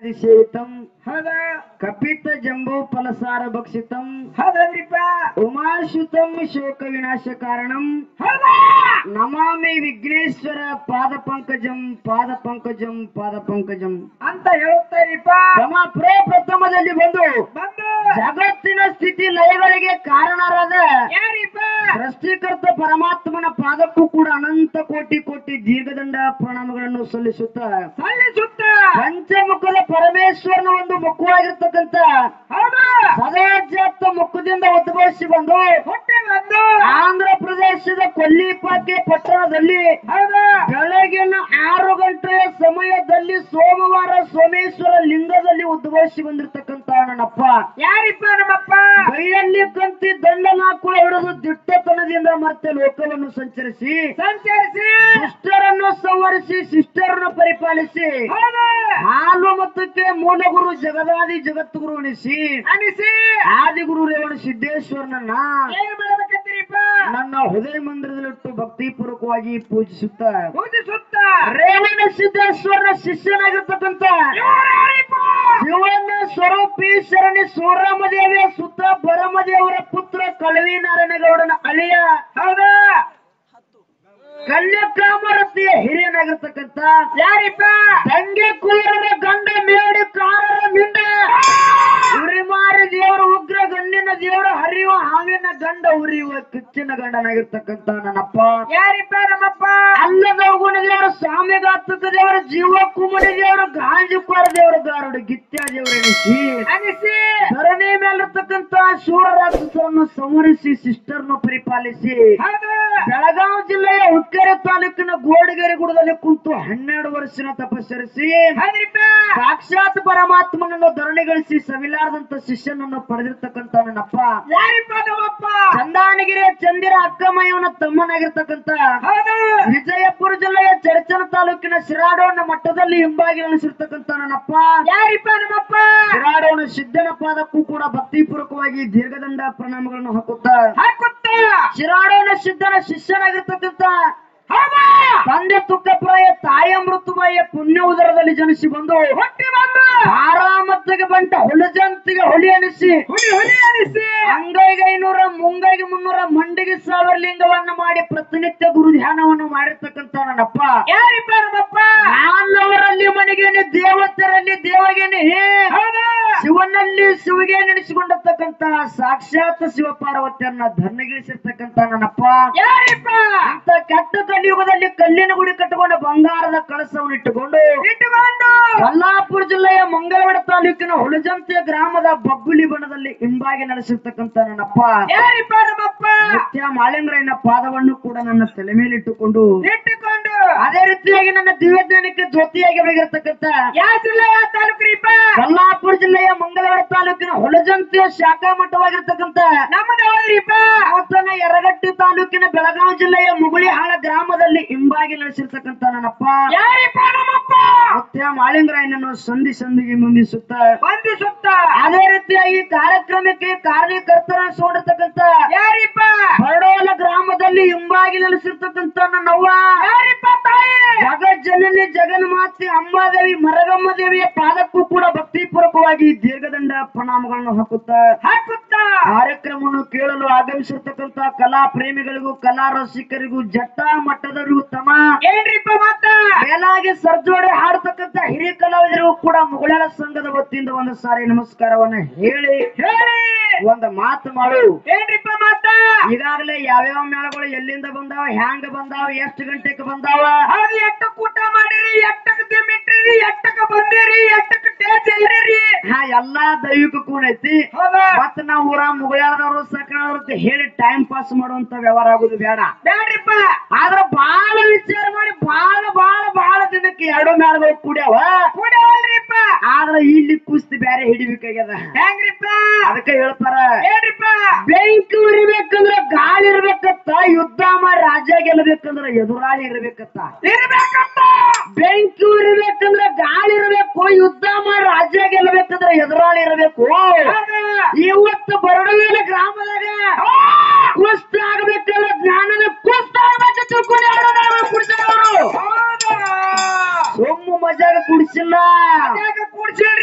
ಸೇವಿತಂ ಹೌದ ಕಪಿತ ಜಂಬೂ ಫಲಸಾರ ಭಕ್ಷಿತಂ ಹೌದಲ್ರಿಪ್ಪ ಉಮಾಶುತಂ ಶೋಕ ವಿನಾಶ ಕಾರಣಂ ಹೌದ ನಮಾಮಿ ವಿಘ್ನೇಶ್ವರ ಪಾದ ಪಂಕಜಂ ಪಾದ ಪಂಕಜಂ ಪಾದ ಪಂಕಜಂ ಅಂತ ಹೇಳುತ್ತಾರಿಪ್ಪ ತಮ್ಮ ಪ್ರಪ್ರಥಮದಲ್ಲಿ ಬಂದು ಬಂದು ಜಗತ್ತಿನ ಸ್ಥಿತಿ ಲಯಗಳಿಗೆ ಕಾರಣರಾದ ಯಾರಿಪ್ಪ ಸೃಷ್ಟಿಕರ್ತ ಪರಮಾತ್ಮನ ಪಾದಕ್ಕೂ ಕೂಡ ಅನಂತ ಕೋಟಿ ಕೋಟಿ ದೀರ್ಘದಂಡ ಪ್ರಣಾಮಗಳನ್ನು ಸಲ್ಲಿಸುತ್ತಾ ಸಲ್ಲಿಸುತ್ತ ಪಂಚಮುಖದ ಪರಮೇಶ್ವರನ ಒಂದು ಮುಖವಾಗಿರ್ತಕ್ಕಂಥ ಹೌದು ಸದಾಜಾತ ಮುಖದಿಂದ ಉದ್ಭವಿಸಿ ಬಂದು ಹುಟ್ಟಿ ಬಂದು ಆಂಧ್ರ ಪ್ರದೇಶದ ಕೊಲ್ಲಿಪಾಕೆ ಪಟ್ಟಣದಲ್ಲಿ ಹೌದ ಬೆಳಗಿನ ಆರು ಗಂಟೆಯ ಸಮಯದಲ್ಲಿ ಸೋಮವಾರ ಸೋಮೇಶ್ವರ ಲಿಂಗದಲ್ಲಿ ಉದ್ಭವಿಸಿ ಬಂದಿರತಕ್ಕಂತ ನನ್ನಪ್ಪ ಯಾರಿಪ್ಪ ನಮ್ಮಪ್ಪ ಕೈಯಲ್ಲಿ ಕಂತಿ ದಂಡನಾಕುಳ ಹಿಡಿದು ದಿಟ್ಟತನದಿಂದ ಮತ್ತೆ ಲೋಕವನ್ನು ಸಂಚರಿಸಿ ಸಂಚರಿಸಿ ದುಷ್ಟರನ್ನು ಸಂವರಿಸಿ ಶಿಷ್ಟರನ್ನು ಪರಿಪಾಲಿಸಿ ಹೌದು ಹಾಲು ಮತಕ್ಕೆ ಮೂಲಗುರು ಜಗದಾದಿ ಜಗದ್ಗುರು ಉಣಿಸಿ ಅನಿಸಿ ಆದಿಗುರು ರೇವಣ ಸಿದ್ದೇಶ್ವರನನ್ನ ಏನ್ ಮಾಡ್ಬೇಕಂತೀರಿಪ್ಪ ನನ್ನ ಹೃದಯ ಮಂದಿರದಲ್ಲಿಟ್ಟು ಭಕ್ತಿಪೂರ್ವಕವಾಗಿ ಪೂಜಿಸುತ್ತ ಪೂಜಿಸುತ್ತ ರೇವಣ ಸಿದ್ದೇಶ್ವರನ ಶಿಷ್ಯನಾಗಿರ್ತಕ್ಕಂಥ ಯಾರಿಪ್ಪ ಶಿವನ ಸ್ವರೂಪಿ ಶರಣಿ ಸೋರಾಮದೇವಿಯ ಸುತ್ತ ಬರಮದೇವರ ಪುತ್ರ ಕಳವಿ ನಾರಾಯಣಗೌಡನ ಅಳಿಯ ಹೌದ ಕನ್ಯಕಾಮರತಿಯ ಹಿರಿಯನಾಗಿರ್ತಕ್ಕಂಥ ಯಾರಿಪ್ಪ ತಂಗೆ ಕುಲರದ ಗಂಡ ಮೇಡಿ ಕಾರರ ಮಿಂಡ ಉರಿಮಾರಿ ದೇವರ ಉಗ್ರ ಗಂಡಿನ ದೇವರ ಹರಿಯುವ ಹಾವಿನ ಗಂಡ ಉರಿಯುವ ಕಿಚ್ಚಿನ ಗಂಡನಾಗಿರ್ತಕ್ಕಂಥ ನನ್ನಪ್ಪ ಯಾರಿಪ್ಪ ನಮ್ಮಪ್ಪ ಅಲ್ಲದ ಗುಣ ದೇವರ ಸ್ವಾಮಿಗಾತಕ ದೇವರ ಜೀವ ಕುಮಡಿ ದೇವರ ಗಾಂಜುಕ್ವಾರ ದೇವರ ಗಾರುಡ ಗಿತ್ಯ ದೇವರ ಎನಿಸಿ ಅನಿಸಿ ಧರಣಿ ಮೇಲಿರ್ತಕ್ಕಂಥ ಶೂರ ರಾಕ್ಷಸರನ್ನು ಸಂಹರಿಸಿ ಸಿಸ್ಟರ್ನು ಪರಿಪಾಲಿಸಿ ಹೌದು ಬೆಳಗಾವಿ ಜಿಲ್ಲೆಯ ಹುಕ್ಕೇರಿ ತಾಲೂಕಿನ ಗೋಡಿಗೆರೆ ಗುಡದಲ್ಲಿ ಕುಂತು ಹನ್ನೆರಡು ವರ್ಷನ ತಪಸ್ಸರಿಸಿ ಹೌದ್ರಿಪ್ಪ ಸಾಕ್ಷಾತ್ ಪರಮಾತ್ಮನನ್ನು ಧರಣಿಗಳಿಸಿ ಸವಿಲಾರದಂತ ಶಿಷ್ಯನನ್ನು ಪಡೆದಿರ್ತಕ್ಕಂಥ ನನ್ನಪ್ಪ ಯಾರಿಪ್ಪ ನಮ್ಮಪ್ಪ ಚಂದಾನಗಿರಿಯ ಚಂದಿರ ಅಕ್ಕಮಯ್ಯನ ತಮ್ಮನಾಗಿರ್ತಕ್ಕಂಥ ಹೌದು ವಿಜಯಪುರ ಜಿಲ್ಲೆಯ ಚಡಚಣ ತಾಲೂಕಿನ ಶಿರಾಡೋಣ ಮಟ್ಟದಲ್ಲಿ ಹಿಂಬಾಗಿ ನೆಲೆಸಿರ್ತಕ್ಕಂಥ ನನ್ನಪ್ಪ ಯಾರಿಪ್ಪ ನಮ್ಮಪ್ಪ ಶಿರಾಡೋಣ ಸಿದ್ದನ ಪಾದಕ್ಕೂ ಕೂಡ ಭಕ್ತಿಪೂರ್ವಕವಾಗಿ ದೀರ್ಘದಂಡ ಪ್ರಣಾಮಗಳನ್ನು ಹಾಕುತ್ತಾ ಹಾಕುತ್ತ ಶಿರಾಡೋಣ ಸಿದ್ದನ ಶಿಷ್ಯನಾಗಿರ್ತಕ್ಕಂಥ ಹೌದ ತಂದೆ ತುಕ್ಕಪ್ರಾಯ ತಾಯಿ ಮೃತುಬಾಯಿಯ ಪುಣ್ಯ ಉದರದಲ್ಲಿ ಜನಿಸಿ ಬಂದು ಹುಟ್ಟಿ ಬಂದು ಆರಾಮತ್ತಿಗೆ ಬಂಟ ಹೊಲಜಂತಿಗೆ ಹೊಳಿ ಅನಿಸಿ ಹುಲಿ ಹುಲಿ ಅನಿಸಿ ಅಂಗೈಗೆ ಐನೂರ ಮುಂಗೈಗೆ ಮುನ್ನೂರ ಮಂಡಿಗೆ ಸಾವಿರ ಲಿಂಗವನ್ನ ಮಾಡಿ ಪ್ರತಿನಿತ್ಯ ಗುರು ಧ್ಯಾನವನ್ನು ಮಾಡಿರ್ತಕ್ಕಂಥ ನನ್ನಪ್ಪ ಯಾರಿಪ್ಪ ನಮ್ಮಪ್ಪ ಮಾನವರಲ್ಲಿ ಮನೆಗೇನೆ ದೇವತರಲ್ಲಿ ದೇವಗೇನೆ ಹೌದು ಶಿವನಲ್ಲಿ ಶಿವಗೆ ನೆನೆಸಿಕೊಂಡಿರ್ತಕ್ಕಂಥ ಸಾಕ್ಷಾತ್ ಶಿವಪಾರ್ವತಿಯನ್ನ ಧರ್ಮಗಿಳಿಸಿರ್ತಕ್ಕಂಥ ನನ್ನಪ್ಪ ಯಾರಿಪ್ಪ ಅಂತ ಕೆಟ್ಟ ಕಲಿಯುಗದಲ್ಲಿ ಕಲ್ಲಿನ ಗುಡಿ ಕಟ್ಟಿಕೊಂಡ ಬಂಗಾರದ ಕಳಸವನ್ನು ಇಟ್ಟುಕೊಂಡು ಇಟ್ಟುಕೊಂಡು ಕೊಲ್ಲಾಪುರ ಜಿಲ್ಲೆಯ ಮಂಗಳವಾಡ ತಾಲೂಕಿನ ಹುಲಜಂತಿಯ ಗ್ರಾಮದ ಬಬ್ಬುಲಿ ಬಣದಲ್ಲಿ ಹಿಂಬಾಗಿ ನಡೆಸಿರ್ತಕ್ಕಂಥ ನನ್ನಪ್ಪ ಯಾರಿಪ್ಪ ನಮ್ಮಪ್ಪ ನಿತ್ಯ ಮಾಳಿಂಗರಾಯನ ಪಾದವನ್ನು ಕೂಡ ನನ್ನ ತಲೆ ಮೇಲಿಟ್ಟುಕೊಂಡು ಇಟ್ಟುಕೊಂಡು ಅದೇ ರೀತಿಯಾಗಿ ನನ್ನ ದಿವ್ಯ ಜ್ಞಾನಕ್ಕೆ ಜ್ಯೋತಿಯಾಗಿ ಬೆಳಗಿರ್ತಕ್ಕಂಥ ಯಾವ ಜಿಲ್ಲೆ ಯಾವ ತಾಲೂಕ್ರಿಪ್ಪ ಕೊಲ್ಲಾಪುರ ಜಿಲ್ಲೆಯ ಮಂಗಳವಾಡ ತಾಲೂಕಿನ ಹೊಲಜಂತಿಯ ಶಾಖಾ ಮಠವಾಗಿರ್ತಕ್ಕಂಥ ನಮ್ಮದು ಯಾವ್ದ್ರಿಪ್ಪ ನೂತನ ಯರಗಟ್ಟಿ ತಾಲೂಕಿನ ಬೆಳಗಾವಿ ಜಿಲ್ಲೆಯ ಮುಗುಳಿಹಾಳ ಗ್ರಾಮದಲ್ಲಿ ಹಿಂಬಾಗಿ ನಡೆಸಿರ್ತಕ್ಕಂಥ ನನ್ನಪ್ಪ ಯಾರಿಪ್ಪ ನಮ್ಮಪ್ಪ ನಿತ್ಯ ಮಾಳಿಂಗರಾಯನನ್ನು ಸಂಧಿ ಸಂಧಿಗೆ ಮುಂದಿಸುತ್ತ ವಂದಿಸುತ್ತ ಅದೇ ರೀತಿಯಾಗಿ ಕಾರ್ಯಕ್ರಮಕ್ಕೆ ಕಾರ್ಯಕರ್ತರನ್ನಿಸಿಕೊಂಡಿರ್ತಕ್ಕಂಥ ಯಾರಿಪ್ಪ ಬರಡೋಲ ಗ್ರಾಮದಲ್ಲಿ ಹಿಂಬಾಗಿ ನೆಲೆಸಿರ್ತಕ್ಕಂಥ ನನ್ನವ್ವ ಯಾರಿಪ್ಪ ತಾಯಿ ಜಗಜ್ಜನನಿ ಜಗನ್ಮಾತೆ ಅಂಬಾದೇವಿ ಮರಗಮ್ಮ ದೇವಿಯ ಪಾದಕ್ಕೂ ಕೂಡ ಭಕ್ತಿಪೂರ್ವಕವಾಗಿ ದೀರ್ಘದಂಡ ಪ್ರಣಾಮಗಳನ್ನು ಹಾಕುತ್ತಾ ಹಾಕುತ್ತ ಕಾರ್ಯಕ್ರಮವನ್ನು ಕೇಳಲು ಆಗಮಿಸಿರ್ತಕ್ಕಂಥ ಕಲಾ ಪ್ರೇಮಿಗಳಿಗೂ ಕಲಾ ರಸಿಕರಿಗೂ ಜಟ್ಟ ಮಟ್ಟದವರಿಗೂ ತಮ್ಮ ಏನ್ರಿಪ್ಪ ಮತ್ತ ಮೇಲಾಗಿ ಸರ್ಜೋಡೆ ಹಾಡತಕ್ಕಂಥ ಹಿರಿಯ ಕಲಾವಿದರಿಗೂ ಕೂಡ ಮುಗಳಲ ಸಂಘದ ವತಿಯಿಂದ ಒಂದು ಸಾರಿ ನಮಸ್ಕಾರವನ್ನ ಹೇಳಿ ಹೇಳಿ ಒಂದು ಮಾತು ಮಾಡು ಏನ್ರಿಪ್ಪ ಮತ್ತ ಈಗಾಗಲೇ ಯಾವ್ಯಾವ ಮೇಳಗಳು ಎಲ್ಲಿಂದ ಬಂದಾವ ಹ್ಯಾಂಗ ಬಂದಾವ ಎಷ್ಟು ಗಂಟೆಗೆ ಬಂದಾವ ಹೌದು ಎಟ್ಟಕ್ ಊಟ ಮಾಡಿರಿ ಎಟ್ಟಕ್ ದಿಮ್ಮಿಟ್ರಿ ಎಟ್ಟಕ್ ಬಂದಿರಿ ಎಟ್ಟಕ್ ಟೇಜ್ ಏರಿರಿ ಹಾ ಎಲ್ಲಾ ದೈವಿಕ ಕೂನ್ ಐತಿ ಹೌದಾ ಮತ್ತ ನಾವು ಊರ ಮುಗಳಾದವರು ಸಕಳದವ್ರು ಅಂತ ಹೇಳಿ ಟೈಮ್ ಪಾಸ್ ಮಾಡುವಂತ ವ್ಯವಹಾರ ಆಗುದು ಬೇಡ ಬ್ಯಾಡ್ರಿಪ್ಪ ಆದ್ರ ಬಹಳ ವಿಚಾರ ಮಾಡಿ ಬಹಳ ಬಹಳ ಬಹಳ ದಿನಕ್ಕೆ ಎರಡು ಮೇಳಗಳು ಕೂಡ್ಯಾವ ಕುಡಿಯಲ್ರಿಪ್ಪ ಆದ್ರ ಇಲ್ಲಿ ಕುಸ್ತಿ ಬ್ಯಾರೆ ಹಿಡಿಬೇಕಾಗ್ಯದ ಹೆಂಗ್ರಿಪ್ಪ ಅದಕ್ಕೆ ಹೇಳ್ತಾರ ಏನ್ರಿಪ್ಪ ಬೆಂಕಿ ಉರಿಬೇಕಂದ್ರ ಗಾಳಿ ಇರ್ಬೇಕತ್ತ ಯುದ್ಧ ಮಾಡಿ ರಾಜ್ಯ ಗೆಲ್ಲಬೇಕಂದ್ರ ಎದುರಾಳಿ ಇರ್ಬೇಕತ್ತ ಇರ್ಬೇಕಂತ ಬೆಂಕಿ ಉರಿಬೇಕಂದ್ರ ಗಾಳಿ ಇರ್ಬೇಕು ಯುದ್ಧ ಮಾಡಿ ರಾಜ್ಯ ಗೆಲ್ಲಬೇಕಂದ್ರ ಎದುರಾಳಿ ಇರಬೇಕು ಹೌದಾ? ಇವತ್ತು ಬರಡುವಿನ ಗ್ರಾಮದಾಗ ಕುಸ್ತ ಆಗ್ಬೇಕಲ್ಲ ಜ್ಞಾನನ ಕುಸ್ತ ಆಗ್ಬೇಕು ತಿಳ್ಕೊಂಡು ಯಾರು ನಾವು ಕುಡಿಸಿದವರು ಹೌದಾ? ಸೊಮ್ಮು ಮಜಾಗ ಕುಡಿಸಿಲ್ಲ ಯಾಕ ಕೂಡ್ಸಿಲ್ರಿ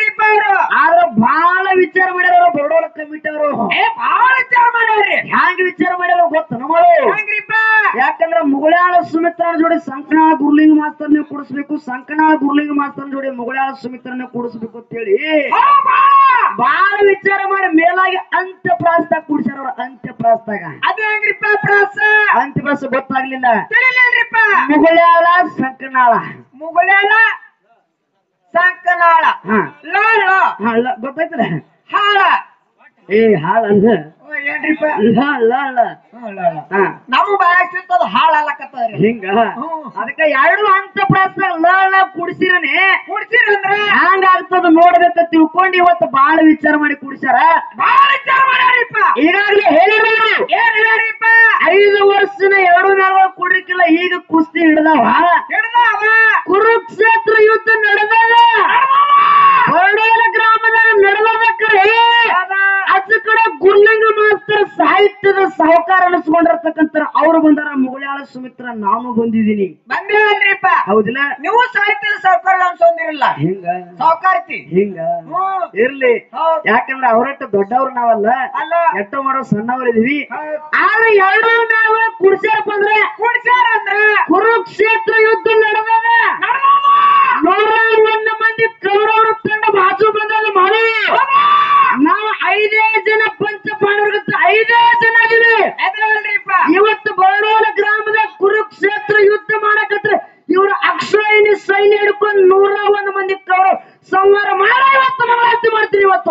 ಸುಮಿತ್ರನ ಕೂಡಿಸ್ಬೇಕು ಅಂತ ಹೇಳಿ ಬಾಳ ವಿಚಾರ ಮಾಡಿ ಮೇಲಾಗಿ ಅಂತ್ಯ ಪ್ರಾಸ್ತಾಗ ಕೂಡ್ಸ್ಯಾರ ಅವ್ರ ಅಂತ್ಯ ಪ್ರಾಸ್ತಾಗ ಅದೇ ಹೆಂಗ್ರಿಪ್ಪ ಪ್ರಾಸ ಅಂತ್ಯ ಪ್ರಾಸ ಗೊತ್ತಾಗ್ಲಿಲ್ಲ ತಿಳಿಲಿಲ್ರಿಪ್ಪ ಮುಗುಳ್ಯಾಳ ಸಂಕನಾಳ ಮುಗುಳ್ಯಾಲ ಸಂಕನಾಳ ಹಾ ಲಾಳ ಹಾ, ಲ- ಗೊತ್ತಾಯ್ತಲ್ಲ ಹಾಳ ಏ ಹಾಳಲ್ಲ ಓ, ಏನ್ರಿಪ್ಪ ಲ ಲ ಲ. ಹ್ಮ್, ಲಾಳ ಹಾ ನಮ್ಮ ಬಾಯಾಗ ಸಿಗ್ತದ ಹಾಳ ಅಲ್ಲಕತ್ತದ್ರಿ ಹಿಂಗ ಹ್ಮ್. ಅದಕ್ಕ ಎರಡು ಅಂತ್ಯ ಪ್ರಾಸ್ತಾಗ ಲ ಲ ಕುಡಿಸಿರನೆ ಕುಡ್ಸಿರಂದ್ರ ಹ್ಯಾಂಗ ಆಗ್ತದ ನೋಡ್ಬೇಕ ತಿಳ್ಕೊಂಡು ಇವತ್ತು ಬಾಳ ವಿಚಾರ ಮಾಡಿ ಕುಡಿಸ್ಯಾರ ಬಾಳ ವಿಚಾರ ಮಾಡ್ಯಾರಿಪ್ಪ ಈಗಾಗಲೇ ಹೇಳಿದ್ರು ಏನ್ ಹೇಳ್ಯಾರಿಪ್ಪ ಐದು ವರ್ಷನ ಎರಡು ನಾಲ್ಕು ಕುಡಿಕಿಲ್ಲ ಈಗ ಕುಸ್ತಿ ಹಿಡ್ದಾವ ಹಿಡ್ದಾವ ಕುರುಕ್ಷೇತ್ರ ಯುದ್ಧ ನಡೆದದ ಹೊರಡೇಲ ಗ್ರಾಮದಾಗ ನಡೆದದಕ್ರೆ ಅಚ್ಚ ಕಡೆ ಗುಲ್ಲಂಗ ಮಾಸ್ತರ್ ಸಾಹಿತ್ಯದ ಸಾಹುಕಾರ ಅನಿಸ್ಕೊಂಡಿರ್ತಕ್ಕಂಥ ಅವ್ರು ಬಂದಾರ ಮುಗುಳ್ಯಾಳ ಸುಮಿತ್ರ ನಾನು ಬಂದಿದ್ದೀನಿ ಬಂದೇವಲ್ರಿಪ್ಪ ಹೌದಿಲ್ಲ ನೀವು ಸಾಹಿತ್ಯದ ಸಾವುಕಾರ ಅನ್ಸೊಂದಿರಲ್ಲ ಹಿಂಗ ಸಾವುಕಾರ್ತಿ ಹಿಂಗ ಹ್ಮ್ ಇರ್ಲಿ ಹೌದ್. ಯಾಕಂದ್ರೆ ಅವರಟ್ಟು ದೊಡ್ಡವ್ರು ನಾವಲ್ಲ ಅಲ್ಲ ಎಷ್ಟೋ ಮಾಡೋ ಸಣ್ಣವ್ರು ಇದೀವಿ ಹೌದ್. ಆದ್ರೆ ಎರಡು ನಾವು ಕುಡ್ಸ್ಯಾರಪ್ಪ ಅಂದ್ರೆ ಕುಡ್ಸ್ಯಾರ ಅಂದ್ರ ಕುರುಕ್ಷೇತ್ರ ಯುದ್ಧ ನಡೆದದ ನೂರ ಒಂದು ಮಂದಿ ಕೌರವರು ತಂಡ ಬಾಜು ಬಂದದ ಮಾಡಿ ನಾವು ಐದೇ ಜನ ಪಂಚ ಪಾಂಡವರ್ಗತ್ತ ಐದೇ ಜನ ಇದೀವಿ ಎದ್ರಲ್ರಿಪ್ಪ ಇವತ್ತು ಬರೋಣ ಗ್ರಾಮದ ಕುರುಕ್ಷೇತ್ರ ಯುದ್ಧ ಮಾಡಕತ್ರ ಇವರು ಅಕ್ಷಯನಿ ಸೈನ್ಯ ಹಿಡ್ಕೊಂಡು ನೂರ ಒಂದು ಮಂದಿ ಕೌರವ ಸಂಹಾರ ಮಾಡ ಇವತ್ತು ಮಂಗಳಾರತಿ ಮಾಡ್ತೀರಿ ಇವತ್ತು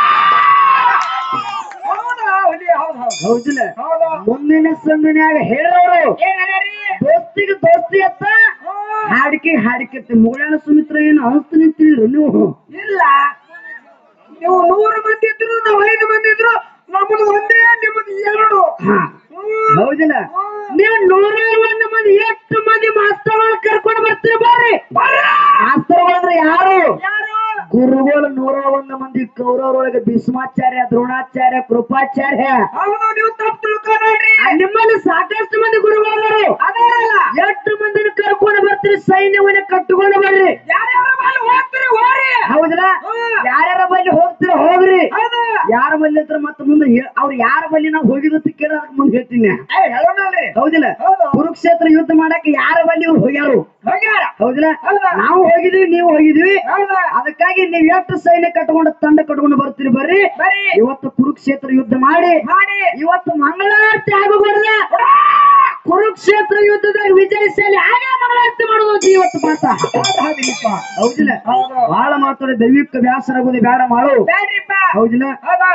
ಹೌದಾ ಹುಲಿ ಹೌದ್ ಹೌದ್ ಹೌದಿಲ್ಲ ಹೌದು ಮುಂದಿನ ಸಂದಿನ್ಯಾಗ ಹೇಳೋರು ಏನ್ ಹೇಳ್ಯಾರಿ ದೋಸ್ತಿಗೆ ದೋಸ್ತಿ ಅತ್ತ ಹ್ಮ್. ಹಾಡಿಕೆ ಹಾಡಿಕೆ ಮುಗುಳ್ಯಾನ ಸುಮಿತ್ರ ಏನು ಅನ್ಸ್ತ ನಿಂತಿದ್ರು ನೀವು ಇಲ್ಲ ನೀವು ನೂರು ಮಂದಿ ಇದ್ರು ನಾವು ಐದು ಮಂದಿ ಇದ್ರು ನಮ್ಮದು ಒಂದೇ ನಿಮ್ಮದು ಎರಡು ಹಾ ಹ್ಮ್. ಹೌದಿಲ್ಲ ಹ್ಮ್. ನೀವು ನೂರ ಒಂದು ಮಂದಿ ಎಷ್ಟು ಮಂದಿ ಮಾಸ್ತರ್ಗಳು ಕರ್ಕೊಂಡು ಬರ್ತೀರಿ ಬರ್ರಿ ಮಾಸ್ತರ್ಗಳು ಅಂದ್ರೆ ಯಾರು ಯಾರು ಗುರುಗಳು ನೂರ ಒಂದು ಮಂದಿ ಕೌರವರೊಳಗೆ ಭೀಷ್ಮಾಚಾರ್ಯ ದ್ರೋಣಾಚಾರ್ಯ ಕೃಪಾಚಾರ್ಯ ಹೌದು ನೀವು ತಪ್ಪು ತಿಳ್ಕೊಬೇಡ್ರಿ ಆ ನಿಮ್ಮಲ್ಲಿ ಸಾಕಷ್ಟು ಮಂದಿ ಗುರುಗಳು ಅದಾರಲ್ಲ ಎಷ್ಟು ಮಂದಿನ ಕರ್ಕೊಂಡು ಬರ್ತೀರಿ ಸೈನ್ಯವನ್ನ ಕಟ್ಟಿಕೊಂಡು ಬರ್ರಿ ಯಾರ್ಯಾರ ಮೇಲೆ ಹೋಗ್ತೀರಿ ಹೋರಿ ಹೌದಿಲ್ಲ ಹ್ಮ್. ಯಾರ್ಯಾರ ಬಲ್ಲಿ ಹೋಗ್ತೀರ ಹೋಗ್ರಿ ಹೌದು ಯಾರ ಬಲ್ಲಿ ಹತ್ರ ಮತ್ತೆ ಮುಂದೆ ಹೇ- ಅವ್ರು ಯಾರ ಬಲ್ಲಿ ನಾವು ಹೋಗಿದ್ದು ಕೇಳ ಮುಂದೆ ಹೇಳ್ತೀನಿ ಏ ಹೇಳೋಣಲ್ರಿ ಹೌದಿಲ್ಲ ಹೌದು. ಕುರುಕ್ಷೇತ್ರ ಯುದ್ಧ ಮಾಡಕ್ಕೆ ಯಾರ ಬಲ್ಲಿ ಇವ್ರು ಹೋಗ್ಯಾರು ಹೋಗ್ಯಾರ ಹೌದಿಲ್ಲ ಹೌದಾ? ನಾವು ಹೋಗಿದ್ವಿ ನೀವು ಹೋಗಿದ್ವಿ ಹೌದಾ ಅದಕ್ಕಾಗಿ ನೀವ್ ಎಷ್ಟು ಸೈನ್ಯ ಕಟ್ಕೊಂಡು ತಂಡ ಕಟ್ಕೊಂಡು ಬರ್ತೀರಿ ಬರ್ರಿ ಬರೀ ಇವತ್ತು ಕುರುಕ್ಷೇತ್ರ ಯುದ್ಧ ಮಾಡಿ ಮಾಡಿ ಇವತ್ತು ಮಂಗಳಾರತಿ ಆಗಬಾರ್ದ ಕುರುಕ್ಷೇತ್ರ ಯುದ್ಧದಾಗ ವಿಜಯಶಾಲಿ ಆಗ ಮಂಗಳಾರತಿ ಮಾಡುವುದು ಅಂತ ಇವತ್ತು ಮಾತಾ ಹೌದಿಲ್ಲಪ್ಪ ಹೌದಿಲ್ಲ ಹೌದು. ಬಹಳ ಮಾತಾಡಿ ದೈವಿಕ ವ್ಯಾಸರಾಗುದು ಬೇಡ ಮಾಡು ಬೇಡ್ರಿಪ್ಪ ಹೌದಿಲ್ಲ ಹೌದಾ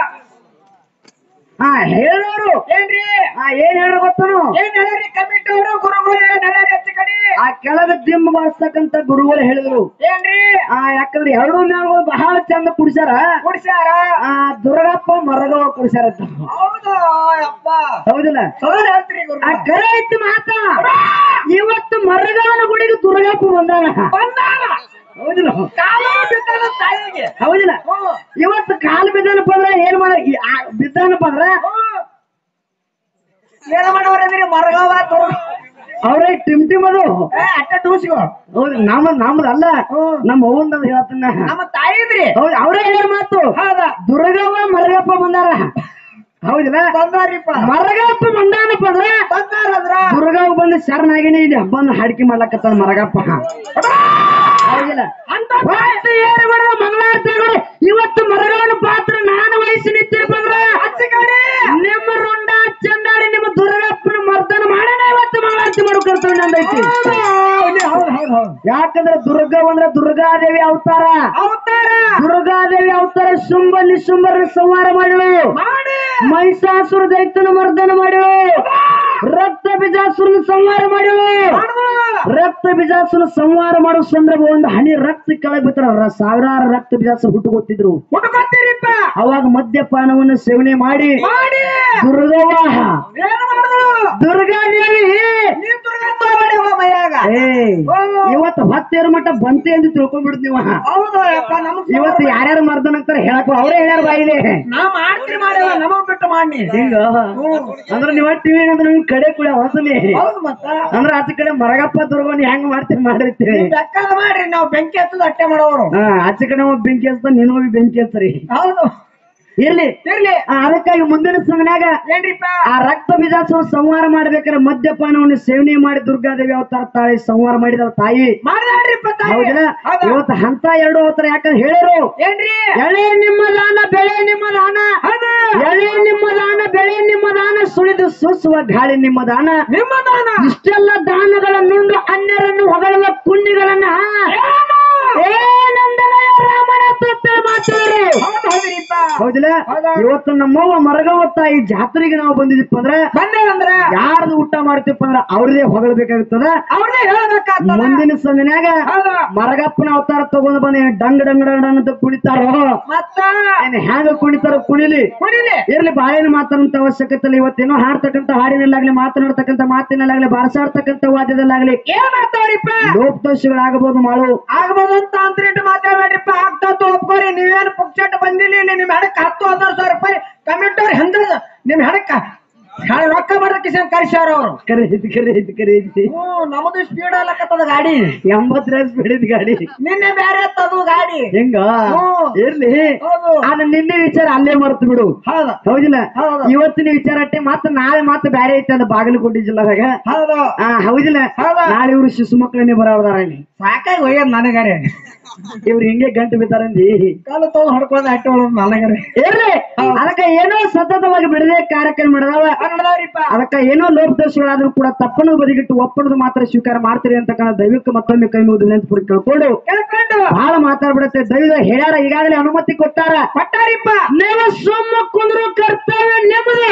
ಹಾ ಹೇಳೋರು ಏನ್ರಿ ಹಾ ಏನ್ ಹೇಳ್ರ ಗೊತ್ತನು ಏನ್ ಹೇಳ್ಯಾರಿ ಕಮಿಟಿ ಅವರು ಗುರುಗಳು ಏನ್ ಹೇಳ್ಯಾರಿ ಹೆಚ್ಚು ಕಡೆ ಆ ಕೆಳಗ ದಿಮ್ಮ ಬಾರಿಸ್ತಕ್ಕಂತ ಗುರುಗಳು ಹೇಳಿದ್ರು ಏನ್ರಿ ಆ ಯಾಕಂದ್ರೆ ಎರಡು ಮೇಳಗಳು ಬಹಳ ಚಂದ ಕುಡಿಸ್ಯಾರ ಕುಡ್ಸ್ಯಾರ ಆ ದುರ್ಗಪ್ಪ ಮರಗವ ಕುಡಿಸ್ಯಾರ ಅಂತ. ಹೌದು ಅಪ್ಪ ಹೌದಿಲ್ಲ ಸೋದ ಹೇಳ್ತೀರಿ ಗುರು ಆ ಕರೆ ಐತಿ ಮಾತಾ ಇವತ್ತು ಮರಗವನ ಗುಡಿಗೆ ದುರ್ಗಪ್ಪ ಬಂದಾನ ಬಂದಾನ ಹೌದಿಲ್ಲ ಕಾಲು ಬಿದ್ದದ ತಾಯಿಗೆ ಹೌದಿಲ್ಲ ಹ್ಮ್. ಇವತ್ತು ಕಾಲು ಬಿದ್ದಾನಪ್ಪ ಅಂದ್ರ ಏನ್ ಮಾಡ ಈ ಆ ಬಿದ್ದಾನಪ್ಪ ಅಂದ್ರ ಹ್ಮ್. ಏನ್ ಮಾಡೋರಂದ್ರಿ ಮರಗವ ತುರ್ಗ ಅವ್ರೇ ಟಿಮ್ ಟಿಮ್ ಅದು ಏ ಅಟ್ಟ ಟೂಸ್ಗೋ ಹೌದು ನಮ್ಮ ನಮ್ದು ಅಲ್ಲ ಹ್ಮ್. ನಮ್ಮ ಅವ್ವಂದ ಹೇಳ್ತಾನ ನಮ್ಮ ತಾಯಿದ್ರಿ ಹೌದು ಅವರೇ ಹೇಳ ಮಾತು ಹೌದಾ ದುರ್ಗವ್ವ ಮರಗಪ್ಪ ಬಂದಾರ ಹೌದಿಲ್ಲ ಬಂದಾರಿಪ್ಪ ಮರಗಪ್ಪ ಬಂದಾನಪ್ಪ ಅಂದ್ರ ಬಂದಾರದ್ರ ದುರ್ಗವ್ ಬಂದು ಶರಣಾಗಿನೇ ಇಲ್ಲಿ ಹಬ್ಬನ ಹಾಡಿಕೆ ಮಾಡ್ಲಕತ್ತಾನ ಮರಗಪ್ಪ ಹೌದಿಲ್ಲ ಅಂತ ಮತ್ತೆ ಏನು ಬೇಡ ಮಂಗಳಾರತಿಗಳು ಇವತ್ತು ಮರಗಳನ್ನು ಪಾತ್ರ ನಾನು ವಹಿಸಿ ನಿಂತಿರಪ್ಪ ಅಂದ್ರ ಹಚ್ಚಿಕಡಿ ನಿಮ್ಮ ರುಂಡ ಚಂದಾಡಿ ನಿಮ್ಮ ದುರ್ಗಪ್ಪನ ಮರ್ದನ ಮಾಡೋಣ ಇವತ್ತು ಮಂಗಳಾರತಿ ಮಾಡೋ ಕರ್ತವ್ಯ ನಂದೈತಿ ಹೌದು ಹೌದು ಹೌದು ಯಾಕಂದ್ರೆ ದುರ್ಗ ಅಂದ್ರೆ ದುರ್ಗಾದೇವಿ ಅವತಾರ ಅವತಾರ ದುರ್ಗಾದೇವಿ ಅವತಾರ ಶುಂಭ ನಿಶುಂಭರ ಸಂಹಾರ ಮಾಡಲು ಮಾಡಿ ಮಹಿಷಾಸುರ ದೈತ್ಯನ ಮರ್ದನ ಮಾಡಲು ರಕ್ತ ಬೀಜಾಸುರನ ಸಂಹಾರ ಮಾಡಲು ಮಾಡ್ದು. ರಕ್ತ ಬೀಜಾಸುರ ಸಂಹಾರ ಮಾಡೋ ಸಂದರ್ಭ ಒಂದು ಹನಿ ರಕ್ತ ಕೆಳಗೆ ಬಿತ್ತರ ಸಾವಿರಾರು ರಕ್ತ ಬೀಜಾಸುರ ಹುಟ್ಟುಕೊತ್ತಿದ್ರು ಹುಡುಕೊತೀರಿಪ್ಪ ಅವಾಗ ಮದ್ಯಪಾನವನ್ನು ಸೇವನೆ ಮಾಡಿ ಮಾಡಿ ದುರ್ಗವ್ವ ಏನು ಮಾಡಿದ್ರು ದುರ್ಗಾದೇವಿ ನೀವ್ ದುರ್ಗಪ್ಪ ಮಾಡಿ ಹೋಗ ಮೈಯಾಗ ಏ ಇವತ್ತು ಹತ್ತೇರು ಮಟ್ಟ ಬಂತೆ ಅಂತ ತಿಳ್ಕೊಂಡ್ಬಿಡ್ತು ನೀವು ಹೌದು ಅಪ್ಪ ನಮಗ್ ಇವತ್ತು ಯಾರ್ಯಾರು ಮರ್ದನ ಅಂತಾರೆ ಹೇಳಕ್ ಅವರೇ ಹೇಳ್ಯಾರ ಬಾಯಿಲೆ ನಾ ಮಾಡ್ತೀರಿ ಮಾಡ್ಯಾವ ನಮಗ್ ಬಿಟ್ಟು ಮಾಡಿ ಹಿಂಗ ಅಂದ್ರ ನೀವ್ ಟಿವಿ ಅಂದ್ರೆ ನಿಮ್ ಕಡೆ ಕೂಡ ಹೊಸಲಿ ಹೌದು ಮತ್ತ ಅಂದ್ರ ಆಚ ಕಡೆ ಮರಗಪ್ಪ ದುರ್ಗನ್ ಹೆಂಗ್ ಮಾಡ್ತೀರಿ ಮಾಡಿರ್ತೀವಿ ಬೆಕ್ಕದ ಮಾಡ್ರಿ ನಾವ್ ಬೆಂಕಿ ಹಚ್ಚದ ಅಟ್ಟೆ ಮಾಡೋರು ಹಾ ಆಚೆ ಕಡೆ ಒಬ್ಬ ಬೆಂಕಿ ಹಚ್ತ ನೀನು ಹೋಗಿ ಬೆಂಕಿ ಹಚ್ಚ್ರಿ ಹೌದು ಇರ್ಲಿ ಇರ್ಲಿ ಆ, ಅದಕ್ಕಾಗಿ ಮುಂದಿನ ಸಮಯನಾಗ ಏನ್ರಿಪ್ಪ ಆ ರಕ್ತ ಬೀಜಾಸುವ ಸಂಹಾರ ಮಾಡ್ಬೇಕಾದ್ರೆ ಮದ್ಯಪಾನವನ್ನು ಸೇವನೆ ಮಾಡಿ ದುರ್ಗಾದೇವಿ ಅವತಾರ ತಾಳಿ ಸಂಹಾರ ಮಾಡಿದ ತಾಯಿ ಮಾಡ್ದಾಳ್ರಿಪ್ಪ ತಾಯಿ ಹೌದಾ ಹೌದಾ ಇವತ್ತು ಹಂತ ಎರಡು ಅವತಾರ ಯಾಕಂದ್ರೆ ಹೇಳಿರು ಏನ್ರಿ ಎಳೆ ನಿಮ್ಮ ದಾನ ಬೆಳೆ ನಿಮ್ಮ ದಾನ ಹೌದು ಎಳೆ ನಿಮ್ಮ ದಾನ ಬೆಳೆ ನಿಮ್ಮ ದಾನ ಸುಳಿದು ಸೂಸುವ ಗಾಳಿ ನಿಮ್ಮ ದಾನ ನಿಮ್ಮ ದಾನ ಇಷ್ಟೆಲ್ಲ ದಾನಗಳನ್ನುಂಡು ಅನ್ಯರನ್ನು ಹೊಗಳುವ ಕುಣ್ಣಿಗಳನ್ನ ಏನಂದನಯ್ಯ ರಾಮನ ತುತ್ತ ಮಾತಾಡ್ರಿ ಹೌದು ಹೌದ್ರಿಪ್ಪ ಹೌದಿಲ್ಲ ಹೌದಾ? ಇವತ್ತು ನಮ್ಮವ್ವ ಮರಗವ್ವ ತಾಯಿ ಜಾತ್ರೆಗೆ ನಾವು ಬಂದಿದ್ದೀಪ್ಪ ಅಂದ್ರೆ ಬಂದೇವಂದ್ರ ಯಾರ್ದು ಊಟ ಮಾಡ್ತೀಪ್ಪ ಅಂದ್ರೆ ಅವ್ರದೇ ಹೊಗಳಬೇಕಾಗುತ್ತದ ಅವ್ರದೇ ಹೇಳ್ಬೇಕಾಗ್ತದ ಮುಂದಿನ ಸಮಯನಾಗ ಹೌದಾ ಮರಗಪ್ಪನ ಅವತಾರ ತಗೊಂಡ್ ಬಂದ ಏನ್ ಡಂಗ್ ಡಂಗ್ ಡಂಗ್ ಡಂಗ್ ಅಂತ ಕುಣಿತಾರೋ ಮತ್ತ ಏನ್ ಹ್ಯಾಂಗ ಕುಣಿತಾರೋ ಕುಣಿಲಿ ಕುಡಿಲಿ ಇರ್ಲಿ ಬಾಳೇನು ಮಾತಾಡುವಂತ ಅವಶ್ಯಕತೆ ಇಲ್ಲ ಇವತ್ತೇನೋ ಹಾಡ್ತಕ್ಕಂತ ಹಾಡಿನಲ್ಲಾಗ್ಲಿ ಮಾತನಾಡ್ತಕ್ಕಂತ ಮಾತಿನಲ್ಲಾಗ್ಲಿ ಬಾರಸಾಡ್ತಕ್ಕಂತ ವಾದ್ಯದಲ್ಲಾಗ್ಲಿ ಏನ್ ಮಾಡ್ತಾವ್ರಿಪ್ಪ ಲೋಪದೋಷಗಳಾಗಬಹುದು ಮಾಡು ಆಗ್ಬೋದಂತ ಅಂತ ಇಟ್ಟು ಮಾತಾಡ್ಬೇಡ್ರಿಪ್ಪ ಆಗ್ತಾ ಒಪ್ಕೋರಿ ನೀವೇನು ಪುಕ್ಚಟ್ ಬಂದಿಲ್ಲ ಇಲ್ಲಿ ನಿಮ್ ಹೆಡಕ್ ಹತ್ತು ಹದಿನಾರು ಸಾವಿರ ರೂಪಾಯಿ ಕಮಿಟರ್ ಹೆಂದ್ರ ನಿಮ್ ಹೆಡಕ್ಕ ಹಣ- ರೊಕ್ಕ ಬರೋಕೆ ಕರ್ಸ್ಯಾರ ಅವ್ರು ಕರೆ ಐತಿ ಕರೆ ಐತಿ ಕರೆ ಐತಿ ಹ್ಞೂ ನಮ್ದು ಸ್ಪೀಡ್ ಅಲ್ಲಕತ್ತದ ಗಾಡಿ ಎಂಬತ್ತರ ಸ್ಪೀಡ್ ಗಾಡಿ ನಿನ್ನೆ ಬೇರೆ ಇತ್ತದು ಗಾಡಿ ಹೆಂಗ ಹ್ಮ್. ಇರ್ಲಿ ಹೌದು ಆದ್ರೆ ನಿನ್ನೆ ವಿಚಾರ ಅಲ್ಲೇ ಮರ್ತು ಬಿಡು ಹೌದು ಹೌದಿಲ್ಲ ಹೌದು. ಇವತ್ತಿನ ವಿಚಾರ ಅಟ್ಟೆ ಮತ್ತೆ ನಾಳೆ ಮತ್ತೆ ಬ್ಯಾರೆ ಐತೆ ಅದು ಬಾಗಲಕೋಟೆ ಜಿಲ್ಲಾದಾಗ ಹೌದು ಆ ಹೌದಿಲ್ಲ ಹೌದು. ನಾಳೆ ಇವ್ರು ಶಿಶು ಮಕ್ಕಳನ್ನೇ ಬರೋದಾರ ಇಲ್ಲಿ ಸಾಕಾಗಿ ಒಯ್ಯದ್ ನನಗಾರೆ ಇವ್ರು ಹಿಂಗೆ ಗಂಟು ಬಿದ್ದಾರಂದಿ ಕಾಲು ತಗೊಂಡು ಹೊಡ್ಕೊಳ್ಳೋದು ಅಟ್ಟಿ ಒಳಗ್ ನನಗಾರೆ ಇರ್ಲಿ ಅದಕ್ಕ ಏನೋ ಸತತವಾಗಿ ಬಿಡದೆ ಕಾರ್ಯಕ್ರಮ ಮಾಡಿದಾವ ಕನ್ನಡದವ್ರಿಪ್ಪ ಅದಕ್ಕ ಏನೋ ಲೋಪದೋಷಗಳಾದ್ರೂ ಕೂಡ ತಪ್ಪನ್ನು ಬದಿಗಿಟ್ಟು ಒಪ್ಪಣದ ಮಾತ್ರ ಸ್ವೀಕಾರ ಮಾಡ್ತೀರಿ ಅಂತಕ್ಕಂಥ ದೈವಕ್ಕೆ ಮತ್ತೊಮ್ಮೆ ಕೈ ಮುಗಿದು ನೆನ್ಪುರಿ ಕೇಳ್ಕೊಂಡು ಕೇಳ್ಕೊಂಡು ಬಹಳ ಮಾತಾಡ್ಬಿಡತ್ತೆ ದೈವ ಹೇಳ್ಯಾರ ಈಗಾಗಲೇ ಅನುಮತಿ ಕೊಟ್ಟಾರ ಕೊಟ್ಟಾರಿಪ್ಪ ನೀವು ಸುಮ್ಮ ಕುಂದ್ರು ಕರ್ತವ್ಯ ನಿಮ್ಮದು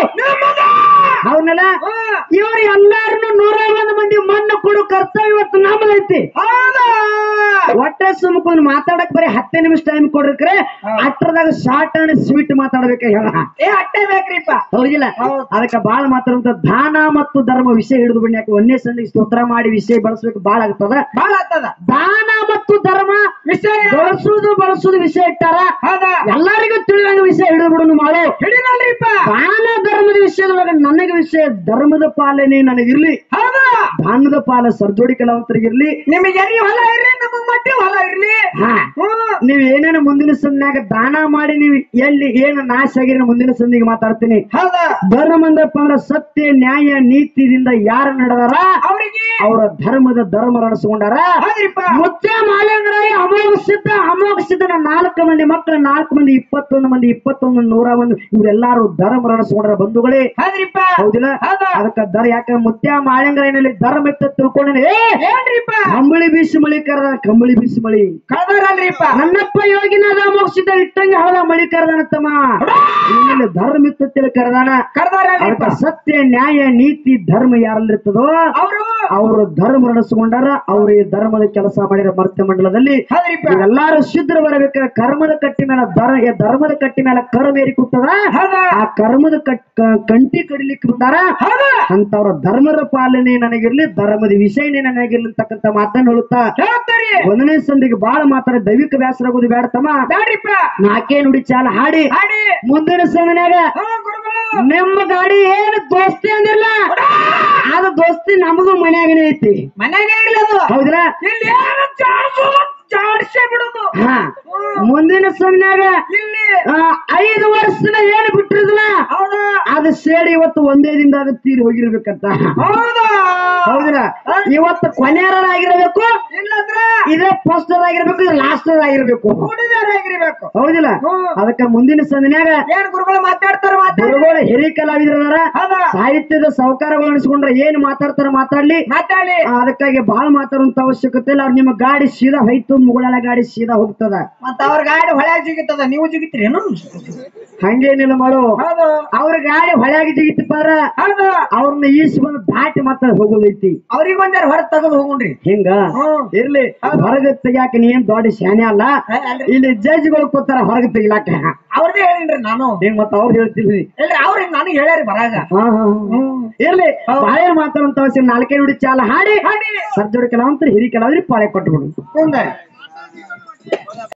ಹೌದಲ್ಲ ಹ್ಮ್. ಇವ್ರು ಎಲ್ಲಾರನ್ನು ನೂರ ಒಂದು ಮಂದಿ ಮಣ್ಣು ಕೊಡು ಕರ್ತವ್ಯ ಇವತ್ತು ನಮ್ಮದೈತಿ ಹೌದಾ ಒಟ್ಟೆ ಸುಮ್ಕೊಂಡ್ ಮಾತಾಡಕ್ ಬರೀ ಹತ್ತೇ ನಿಮಿಷ ಟೈಮ್ ಕೊಡ್ರಿಕ್ರೆ ಅಟ್ರದಾಗ ಶಾರ್ಟ್ ಅಂಡ್ ಸ್ವೀಟ್ ಮಾತಾಡ್ಬೇಕ ಹೇಳ ಏ ಅಟ್ಟೆ ಬೇಕ್ರಿಪ್ಪ ಹೌದಿಲ್ಲ ಹೌದು. ಅದಕ್ಕ ಬಾಳ ಮಾತಾಡುವಂತ ದಾನ ಮತ್ತು ಧರ್ಮ ವಿಷಯ ಹಿಡಿದು ಬಿಡಿ ಯಾಕೆ ಒಂದೇ ಸಂದಿಗೆ ಸ್ತೋತ್ರ ಮಾಡಿ ವಿಷಯ ಬಳಸ್ಬೇಕು ಬಾಳ ಆಗ್ತದ ಬಾಳ ಆಗ್ತದ ದಾನ ಮತ್ತು ಧರ್ಮ ವಿಷಯ ಬಳಸುದು ಬಳಸುದು ವಿಷಯ ಇಟ್ಟಾರ ಹೌದಾ ಎಲ್ಲರಿಗೂ ತಿಳಿದಂಗ ವಿಷಯ ಹಿಡಿದು ಬಿಡು ಮಾಡು ಹಿಡಿನಲ್ರಿಪ್ಪ ದಾನ ಧರ್ಮದ ವಿಷಯದೊಳಗೆ ನನಗೆ ವಿಷಯ ಧರ್ಮದ ಪಾಲನೆ ನನಗಿರ್ಲಿ ಹೌದಾ ದಾನದ ಪಾಲ ಸರ್ಜೋಡಿ ಕಲಾವಂತರಿಗಿರ್ಲಿ ನಿಮಗೆ ಎಲ್ಲಿ ಹೊಲ ಇರ್ಲಿ ನಮಗ್ ಮಟ್ಟಿ ಹೊಲ ಇರ್ಲಿ ಹಾ ಹ್ಮ್ ನೀವ್ ಏನೇನು ಮುಂದಿನ ಸಂದಿನಾಗ ದಾನ ಮಾಡಿ ನೀವು ಎಲ್ಲಿ ಏನು ನಾಶ ಆಗಿರಿ ಮುಂದಿನ ಸಂದಿಗೆ ಮಾತಾಡ್ತೀನಿ ಹೌದಾ ಧರ್ಮ ಅಂದಪ್ಪ ಅಂದ್ರ ಸತ್ಯ ನ್ಯಾಯ ನೀತಿದಿಂದ ಯಾರು ನಡೆದಾರ ಅವ್ರಿಗೆ ಅವರ ಧರ್ಮದ ಧರ್ಮ ನಡೆಸ್ಕೊಂಡಾರ ಹೌದ್ರಿಪ್ಪ ಮುತ್ಯ ಮಾಲೇಂದ್ರಾಯ ಅಮೋಘ ಸಿದ್ಧ ಅಮೋಘ ಸಿದ್ಧನ ನಾಲ್ಕು ಮಂದಿ ಮಕ್ಕಳು ನಾಲ್ಕು ಮಂದಿ ಇಪ್ಪತ್ತೊಂದು ಮಂದಿ ಇಪ್ಪತ್ತೊಂದು ನೂರ ಒಂದು ಇವರೆಲ್ಲಾರು ಧರ್ಮ ನಡೆಸ್ಕೊಂಡ್ರ ಬಂಧುಗಳೇ ಹೌದ್ರಿಪ್ಪ ಹೌದಿಲ್ಲ ಹೌದಾ ಅದಕ್ಕ ದರ ಯಾಕಂದ್ರೆ ಮುತ್ಯ ಮಾಳಿಂಗರನಲ್ಲಿ ಧರ್ಮ ಇತ್ತ ತಿಳ್ಕೊಂಡೇನೆ ಏ ಏನ್ರಿಪ್ಪ ಕಂಬಳಿ ಬೀಸಿ ಮಳಿ ಕರೆದ ಕಂಬಳಿ ಬೀಸಿ ಮಳಿ ಕಳ್ದಾರಲ್ರಿಪ್ಪ ನನ್ನಪ್ಪ ಯೋಗಿನಾದ ಮೋಕ್ಷಿತ ಇಟ್ಟಂಗೆ ಹಳದ ಮಳಿ ಕರೆದಾನ ತಮ್ಮ ಇಲ್ಲಿ ಧರ್ಮ ಇತ್ತ ತಿಳಿ ಕರೆದಾನ ಕಳ್ದಾರಲ್ರಿಪ್ಪ ಅದಕ್ಕ ಸತ್ಯ ನ್ಯಾಯ ನೀತಿ ಧರ್ಮ ಯಾರಲ್ಲಿರ್ತದೋ ಅವರು ಅವರು ಧರ್ಮ ನಡೆಸ್ಕೊಂಡಾರ ಅವ್ರ ಈ ಧರ್ಮದ ಕೆಲಸ ಮಾಡಿರೋ ಮರ್ತ್ಯ ಮಂಡಲದಲ್ಲಿ ಹೌದ್ರಿಪ್ಪ ಎಲ್ಲಾರು ಶುದ್ಧ ಬರಬೇಕಾದ್ರೆ ಕರ್ಮದ ಕಟ್ಟಿ ಮೇಲೆ ಧರ್ಮ ಈ ಧರ್ಮದ ಕಟ್ಟಿ ಮೇಲೆ ಕರ್ಮ ಏರಿ ಕೂತದ ಹೌದಾ ಆ ಕರ್ಮದ ಕಟ್ ಕ- ಕಂಟಿ ಕಡಿಲಿಕ್ಕೆ ಬಂದಾರ ಹೌದಾ ಅಂತವ್ರ ಧರ್ಮದ ಪಾಲನೆ ನನಗಿರ್ಲಿ ಧರ್ಮದ ವಿಷಯನೇ ನನಗಿರ್ಲಿ ಅಂತಕ್ಕಂಥ ಮಾತನ್ನ ಹೇಳುತ್ತಾ ಹೇಳ್ತಾರಿ ಒಂದನೇ ಸಂದಿಗೆ ಬಾಳ ಮಾತಾಡ ದೈವಿಕ ಬ್ಯಾಸರ ಆಗೋದು ಬೇಡ ತಮ್ಮ ಬ್ಯಾಡ್ರಿಪ್ಪ ನಾಕೇ ನುಡಿ ಚಾಲ ಹಾಡಿ ಹಾಡಿ ಮುಂದಿನ ಸಂದಿನಾಗ ಹಾ ಗುರುಗಳು ನಿಮ್ಮ ಗಾಡಿ ಏನು ದೋಸ್ತಿ ಅಂದಿಲ್ಲ ಆದ ದೋಸ್ತಿ ನಮಗೂ ಮನ್ಯಾಗನೇ ಐತಿ ಮನೆಗೆ ಇರ್ಲಿ ಅದು ಹೌದಿಲ್ಲ ಇಲ್ಲಿ ಏನು ಜಾಡ್ಸೋದು ಜಾಡ್ಸೇ ಬಿಡುದು ಹಾ ಮುಂದಿನ ಸಮಯನಾಗ ಇಲ್ಲಿ ಆ, ಐದು ವರ್ಷದ ಏನು ಬಿಟ್ಟಿರದಿಲ್ಲ ಹೌದಾ ಅದು ಸೇರಿ ಇವತ್ತು ಒಂದೇ ದಿನದಾಗ ತೀರಿ ಹೋಗಿರ್ಬೇಕಂತ ಹೌದಾ ಹೌದಿಲ್ಲ ಇವತ್ತು ಕೊನೆಯರಾಗಿರ್ಬೇಕು ಇಲ್ಲಂದ್ರ ಇದೇ ಫಸ್ಟ್ ಆಗಿರ್ಬೇಕು ಇದು ಲಾಸ್ಟ್ ಆಗಿರ್ಬೇಕು ಕೂಡಿದಾರಾಗಿರ್ಬೇಕು ಹೌದಿಲ್ಲ ಹ್ಮ್. ಅದಕ್ಕ ಮುಂದಿನ ಸಂದಿನಾಗ ಏನ್ ಗುರುಗಳು ಮಾತಾಡ್ತಾರ ಮಾತಾಡಿ ಗುರುಗಳು ಹಿರಿಯ ಕಲಾವಿದರದಾರ ಹೌದಾ ಸಾಹಿತ್ಯದ ಸಹಕಾರಗಳು ಅನಿಸ್ಕೊಂಡ್ರೆ ಏನ್ ಮಾತಾಡ್ತಾರ ಮಾತಾಡ್ಲಿ ಮಾತಾಡಿ ಆ, ಅದಕ್ಕಾಗಿ ಬಹಳ ಮಾತಾಡುವಂತ ಅವಶ್ಯಕತೆ ಇಲ್ಲ ಅವ್ರು ನಿಮ್ಮ ಗಾಡಿ ಸೀದಾ ಹೋಯ್ತು ಮುಗುಳಲ ಗಾಡಿ ಸೀದಾ ಹೋಗ್ತದ ಮತ್ತ ಅವ್ರ ಗಾಡಿ ಹೊಳ್ಯಾಗ ಜಿಗಿತದ ನೀವು ಜಿಗಿತ್ರೇನು ಹಂಗೇನಿಲ್ಲ ಮಾಡು ಹೌದು ಅವ್ರ ಗಾಡಿ ಹೊಳ್ಯಾಗಿ ಜಿಗಿತಪ್ಪಾರ ಹೌದು ಅವ್ರನ್ನ ಈಸ್ ಬಂದು ದಾಟಿ ಮಾತಾಡ ಹೋಗೋದೈತಿ ಅವ್ರಿಗೆ ಒಂದಾರ ಹೊರ ತೆಗೆದು ಹೋಗುಣ್ರಿ ಹಿಂಗ ಹ್ಮ್. ಇರ್ಲಿ ಹೊರಗೆ ತೆಗಿಯಾಕ ನೀ ಏನ್ ದೊಡ್ಡ ಶಾನೆ ಅಲ್ಲ ಏ, ಅಲ್ರಿ ಇಲ್ಲಿ ಜಡ್ಜ್ಗಳು ಕೂತಾರ ಹೊರಗೆ ತೆಗಿಲಾಕ ಅವ್ರದೇ ಹೇಳಿನ್ರಿ ನಾನು ಹಿಂಗ್ ಮತ್ತ ಅವ್ರು ಹೇಳ್ತಿಲ್ರಿ ಇಲ್ರಿ ಅವ್ರಿಗೆ ನನಗೆ ಹೇಳ್ಯಾರಿ ಬರಾಗ ಹಾ ಹಾ ಹ್ಮ್ ಇರ್ಲಿ ಬಾಳೆ ಮಾತಾಡುವಂತ ಅವಶ್ಯ ನಾಲ್ಕೇ ನುಡಿ ಚಾಲ ಹಾಡಿ ಹಾಡಿ ಸರ್ಜೋಡಿ ಕೆಲವಂತರ ಹಿರಿ ಕೆಲವ್ರಿ ಪಾಳೆ ಕೊಟ್ಬಿಡು ಮುಂದೆ